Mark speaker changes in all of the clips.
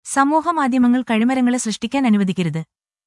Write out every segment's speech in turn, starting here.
Speaker 1: സമൂഹമാധ്യമങ്ങൾ കഴിമരങ്ങളെ സൃഷ്ടിക്കാൻ അനുവദിക്കരുത്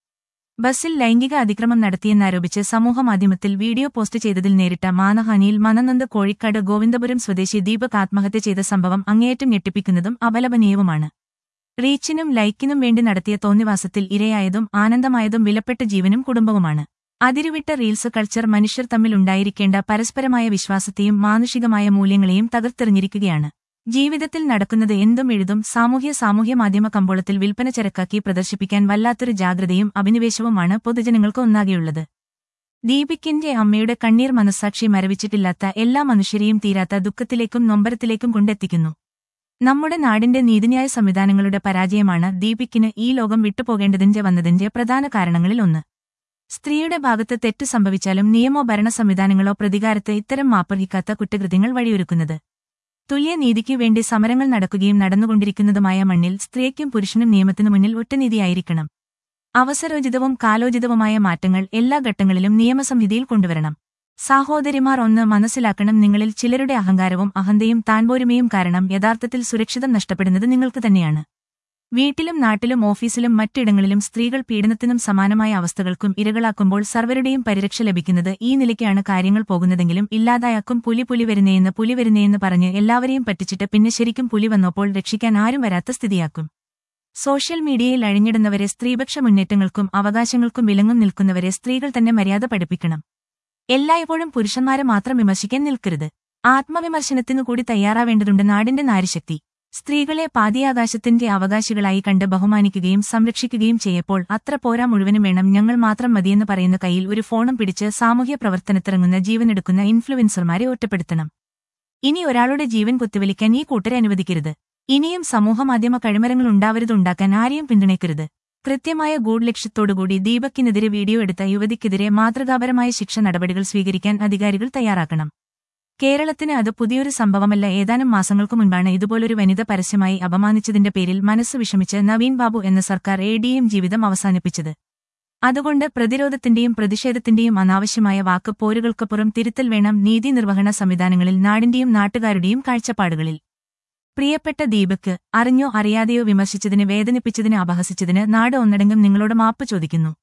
Speaker 1: ബസ്സിൽ ലൈംഗിക അതിക്രമം നടത്തിയെന്നാരോപിച്ച് സമൂഹമാധ്യമത്തിൽ വീഡിയോ പോസ്റ്റ് ചെയ്തതിൽ നേരിട്ട മാനഹാനിയിൽ മനനൊന്ത് കോഴിക്കാട് ഗോവിന്ദപുരം സ്വദേശി ദീപക് ആത്മഹത്യ ചെയ്ത സംഭവം അങ്ങേയറ്റം ഞെട്ടിപ്പിക്കുന്നതും അപലപനീയവുമാണ് റീച്ചിനും ലൈക്കിനും വേണ്ടി നടത്തിയ തോന്നിവാസത്തിൽ ഇരയായതും ആനന്ദമായതും വിലപ്പെട്ട ജീവനും കുടുംബവുമാണ് അതിരുവിട്ട റീൽസ് കൾച്ചർ മനുഷ്യർ തമ്മിൽ ഉണ്ടായിരിക്കേണ്ട പരസ്പരമായ വിശ്വാസത്തെയും മാനുഷികമായ മൂല്യങ്ങളെയും തകർത്തെറിഞ്ഞിരിക്കുകയാണ് ജീവിതത്തിൽ നടക്കുന്നത് എന്തും എഴുതും സാമൂഹ്യ സാമൂഹ്യ മാധ്യമ കമ്പോളത്തിൽ വിൽപ്പന ചരക്കാക്കി പ്രദർശിപ്പിക്കാൻ വല്ലാത്തൊരു ജാഗ്രതയും അഭിനിവേശവുമാണ് പൊതുജനങ്ങൾക്ക് ഒന്നാകെയുള്ളത് ദീപിക്കിന്റെ അമ്മയുടെ കണ്ണീർ മനസ്സാക്ഷി മരവിച്ചിട്ടില്ലാത്ത എല്ലാ മനുഷ്യരെയും തീരാത്ത ദുഃഖത്തിലേക്കും നൊമ്പരത്തിലേക്കും കൊണ്ടെത്തിക്കുന്നു നമ്മുടെ നാടിന്റെ നീതിന്യായ സംവിധാനങ്ങളുടെ പരാജയമാണ് ദീപിക്കിന് ഈ ലോകം വിട്ടുപോകേണ്ടതിന്റെ വന്നതിന്റെ പ്രധാന കാരണങ്ങളിൽ ഒന്ന് സ്ത്രീയുടെ ഭാഗത്ത് തെറ്റ് സംഭവിച്ചാലും നിയമോ ഭരണ സംവിധാനങ്ങളോ പ്രതികാരത്തെ ഇത്തരം മാപ്പർഹിക്കാത്ത കുറ്റകൃത്യങ്ങൾ വഴിയൊരുക്കുന്നത് തുല്യനീതിക്കു വേണ്ടി സമരങ്ങൾ നടക്കുകയും നടന്നുകൊണ്ടിരിക്കുന്നതുമായ മണ്ണിൽ സ്ത്രീയ്ക്കും പുരുഷനും നിയമത്തിനു മുന്നിൽ ഒറ്റനീതിയായിരിക്കണം അവസരോചിതവും കാലോചിതവുമായ മാറ്റങ്ങൾ എല്ലാ ഘട്ടങ്ങളിലും നിയമസംഹിതയിൽ കൊണ്ടുവരണം സഹോദരിമാർ ഒന്ന് മനസ്സിലാക്കണം നിങ്ങളിൽ ചിലരുടെ അഹങ്കാരവും അഹന്തയും താൻപോരുമയും കാരണം യഥാർത്ഥത്തിൽ സുരക്ഷിതം നഷ്ടപ്പെടുന്നത് നിങ്ങൾക്ക് തന്നെയാണ് വീട്ടിലും നാട്ടിലും ഓഫീസിലും മറ്റിടങ്ങളിലും സ്ത്രീകൾ പീഡനത്തിനും സമാനമായ അവസ്ഥകൾക്കും ഇരകളാക്കുമ്പോൾ സർവരുടെയും പരിരക്ഷ ലഭിക്കുന്നത് ഈ നിലയ്ക്കാണ് കാര്യങ്ങൾ പോകുന്നതെങ്കിലും ഇല്ലാതായാക്കും പുലി പുലി വരുന്നേയെന്ന് പുലി വരുന്നേയെന്ന് പറഞ്ഞ് എല്ലാവരെയും പറ്റിച്ചിട്ട് പിന്നെ ശരിക്കും പുലി വന്നപ്പോൾ രക്ഷിക്കാൻ ആരും വരാത്ത സ്ഥിതിയാക്കും സോഷ്യൽ മീഡിയയിൽ അഴിഞ്ഞിടുന്നവരെ സ്ത്രീപക്ഷ മുന്നേറ്റങ്ങൾക്കും അവകാശങ്ങൾക്കും വിലങ്ങും നിൽക്കുന്നവരെ സ്ത്രീകൾ തന്നെ മര്യാദ പഠിപ്പിക്കണം എല്ലായ്പ്പോഴും പുരുഷന്മാരെ മാത്രം വിമർശിക്കാൻ നിൽക്കരുത് ആത്മവിമർശനത്തിനു കൂടി തയ്യാറാവേണ്ടതുണ്ട് നാടിന്റെ നാരിശക്തി സ്ത്രീകളെ പാതിയാകാശത്തിന്റെ അവകാശികളായി കണ്ട് ബഹുമാനിക്കുകയും സംരക്ഷിക്കുകയും ചെയ്യപ്പോൾ അത്ര പോരാ മുഴുവനും വേണം ഞങ്ങൾ മാത്രം മതിയെന്ന് പറയുന്ന കയ്യിൽ ഒരു ഫോണും പിടിച്ച് സാമൂഹ്യ പ്രവർത്തനത്തിറങ്ങുന്ന ജീവനെടുക്കുന്ന ഇൻഫ്ലുവൻസർമാരെ ഒറ്റപ്പെടുത്തണം ഇനി ഒരാളുടെ ജീവൻ കുത്തിവലിക്കാൻ ഈ കൂട്ടരെ അനുവദിക്കരുത് ഇനിയും സമൂഹമാധ്യമ കഴിമരങ്ങൾ ഉണ്ടാവരുതുണ്ടാക്കാൻ ആരെയും പിന്തുണയ്ക്കരുത് കൃത്യമായ ഗൂഢ ലക്ഷ്യത്തോടുകൂടി ദീപക്കിനെതിരെ വീഡിയോ എടുത്ത യുവതിക്കെതിരെ മാതൃകാപരമായ ശിക്ഷ നടപടികൾ സ്വീകരിക്കാൻ അധികാരികൾ തയ്യാറാക്കണം കേരളത്തിന് അത് പുതിയൊരു സംഭവമല്ല ഏതാനും മാസങ്ങൾക്കു മുൻപാണ് ഇതുപോലൊരു വനിത പരസ്യമായി അപമാനിച്ചതിന്റെ പേരിൽ മനസ്സ് വിഷമിച്ച് നവീൻ ബാബു എന്ന സർക്കാർ എ ഡിയും ജീവിതം അവസാനിപ്പിച്ചത് അതുകൊണ്ട് പ്രതിരോധത്തിന്റെയും പ്രതിഷേധത്തിന്റെയും അനാവശ്യമായ വാക്ക് പോരുകൾക്കപ്പുറം തിരുത്തൽ വേണം നീതി നിർവഹണ സംവിധാനങ്ങളിൽ നാടിന്റെയും നാട്ടുകാരുടെയും കാഴ്ചപ്പാടുകളിൽ പ്രിയപ്പെട്ട ദീപക്ക് അറിഞ്ഞോ അറിയാതെയോ വിമർശിച്ചതിന് വേദനിപ്പിച്ചതിന് അപഹസിച്ചതിന് നാട് ഒന്നടങ്കം നിങ്ങളോട് മാപ്പ് ചോദിക്കുന്നു